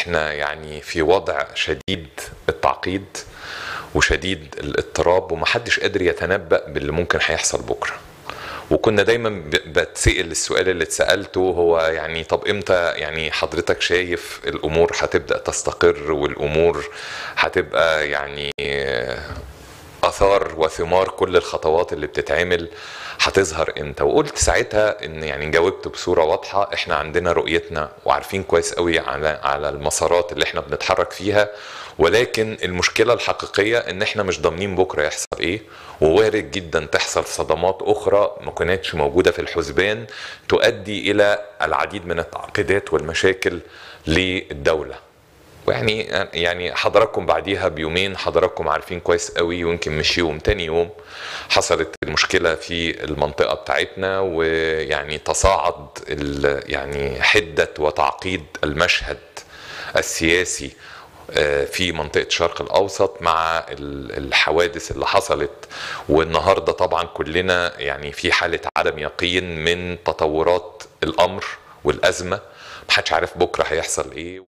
احنا يعني في وضع شديد التعقيد وشديد الاضطراب ومحدش قادر يتنبأ باللي ممكن هيحصل بكره وكنا دايما ب- بتسأل السؤال اللي اتسألته هو يعني طب امتى يعني حضرتك شايف الامور هتبدأ تستقر والامور هتبقى يعني اثار وثمار كل الخطوات اللي بتتعمل هتظهر امتى وقلت ساعتها ان يعني جاوبت بصوره واضحه احنا عندنا رؤيتنا وعارفين كويس قوي على على المسارات اللي احنا بنتحرك فيها ولكن المشكله الحقيقيه ان احنا مش ضامنين بكره يحصل ايه ووارد جدا تحصل صدمات اخرى ما كانتش موجوده في الحسبان تؤدي الى العديد من التعقيدات والمشاكل للدوله ويعني يعني حضراتكم بعديها بيومين حضراتكم عارفين كويس قوي ويمكن مش يوم تاني يوم حصلت المشكلة في المنطقة بتاعتنا ويعني تصاعد ال- يعني حدة وتعقيد المشهد السياسي آه، في منطقة الشرق الأوسط مع ال- الحوادث اللي حصلت والنهاردة طبعا كلنا يعني في حالة عدم يقين من تطورات الأمر والأزمة محدش عارف بكرة هيحصل إيه